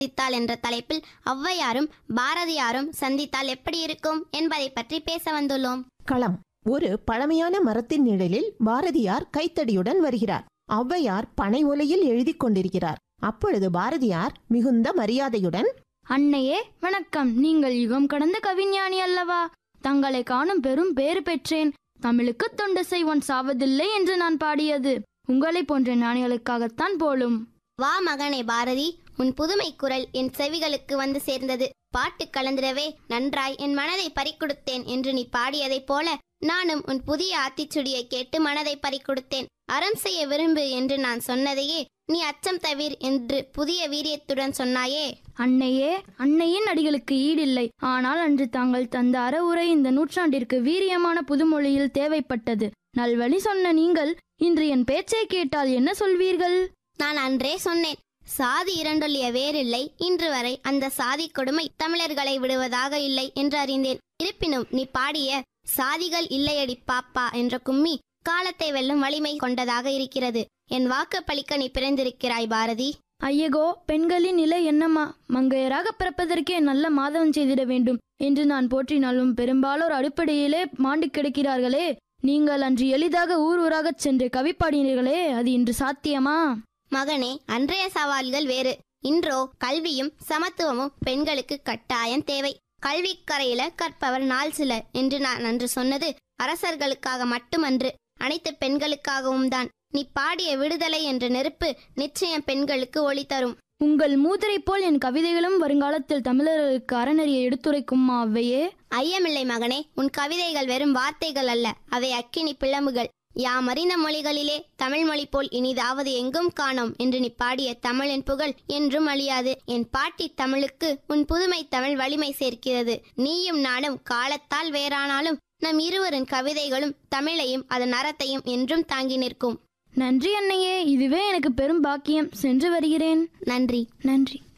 சந்தித்தால் என்ற தலைப்பில் ஔவையாரும் பாரதியாரும் சந்தித்தால் எப்படி இருக்கும் என்பதை பற்றி பேச வந்துள்ளோம் களம் ஒரு பழமையான மரத்தின் நிழலில் பாரதியார் கைத்தடியுடன் வருகிறார் ஔவையார் பனை ஓலையில் எழுதி கொண்டிருக்கிறார் அப்பொழுது பாரதியார் மிகுந்த மரியாதையுடன் அன்னையே வணக்கம் நீங்கள் யுகம் கடந்த கவிஞானி அல்லவா தங்களை காணும் பெரும் பேறு பெற்றேன் தமிழுக்கு தொண்டு செய்வன் சாவதில்லை என்று நான் பாடியது உங்களை போன்ற ஞானிகளுக்காகத்தான் போலும் வா மகனே பாரதி உன் புதுமை குரல் என் செவிகளுக்கு வந்து சேர்ந்தது பாட்டு கலந்திடவே நன்றாய் என் மனதை பறிக்கொடுத்தேன் என்று நீ பாடியதைப் போல நானும் உன் புதிய ஆத்திச்சுடியை கேட்டு மனதை பறிக்கொடுத்தேன் அறம் செய்ய விரும்பு என்று நான் சொன்னதையே நீ அச்சம் தவிர் என்று புதிய வீரியத்துடன் சொன்னாயே அன்னையே அன்னையின் அடிகளுக்கு ஈடில்லை ஆனால் அன்று தாங்கள் தந்த அறவுரை இந்த நூற்றாண்டிற்கு வீரியமான புதுமொழியில் தேவைப்பட்டது நல்வழி சொன்ன நீங்கள் இன்று என் பேச்சை கேட்டால் என்ன சொல்வீர்கள் நான் அன்றே சொன்னேன் சாதி இரண்டொல்லிய வேறில்லை இன்று வரை அந்த சாதி கொடுமை தமிழர்களை விடுவதாக இல்லை என்று அறிந்தேன் இருப்பினும் நீ பாடிய சாதிகள் இல்லையடி பாப்பா என்ற கும்மி காலத்தை வெல்லும் வலிமை கொண்டதாக இருக்கிறது என் வாக்கு பழிக்க நீ பிறந்திருக்கிறாய் பாரதி ஐயகோ பெண்களின் நிலை என்னம்மா மங்கையராக பிறப்பதற்கே நல்ல மாதவம் செய்திட வேண்டும் என்று நான் போற்றினாலும் பெரும்பாலோர் அடிப்படையிலே மாண்டு கிடக்கிறார்களே நீங்கள் அன்று எளிதாக ஊர் ஊராகச் சென்று கவி பாடினீர்களே அது இன்று சாத்தியமா மகனே அன்றைய சவால்கள் வேறு இன்றோ கல்வியும் சமத்துவமும் பெண்களுக்கு கட்டாயம் தேவை கல்விக்கரையில கற்பவர் நாள் சில என்று நான் அன்று சொன்னது அரசர்களுக்காக மட்டுமன்று அனைத்து பெண்களுக்காகவும் தான் நீ பாடிய விடுதலை என்ற நெருப்பு நிச்சயம் பெண்களுக்கு ஒளி தரும் உங்கள் மூதரை போல் என் கவிதைகளும் வருங்காலத்தில் தமிழர்களுக்கு அறநெறியை எடுத்துரைக்குமா அவ்வையே ஐயமில்லை மகனே உன் கவிதைகள் வெறும் வார்த்தைகள் அல்ல அவை அக்கினி பிளம்புகள் யாம் அறிந்த மொழிகளிலே தமிழ் மொழி போல் இனிதாவது எங்கும் காணோம் என்று நீ பாடிய தமிழின் புகழ் என்றும் அழியாது என் பாட்டி தமிழுக்கு உன் புதுமை தமிழ் வலிமை சேர்க்கிறது நீயும் நானும் காலத்தால் வேறானாலும் நம் இருவரின் கவிதைகளும் தமிழையும் அதன் அறத்தையும் என்றும் தாங்கி நிற்கும் நன்றி அன்னையே இதுவே எனக்கு பெரும் பாக்கியம் சென்று வருகிறேன் நன்றி நன்றி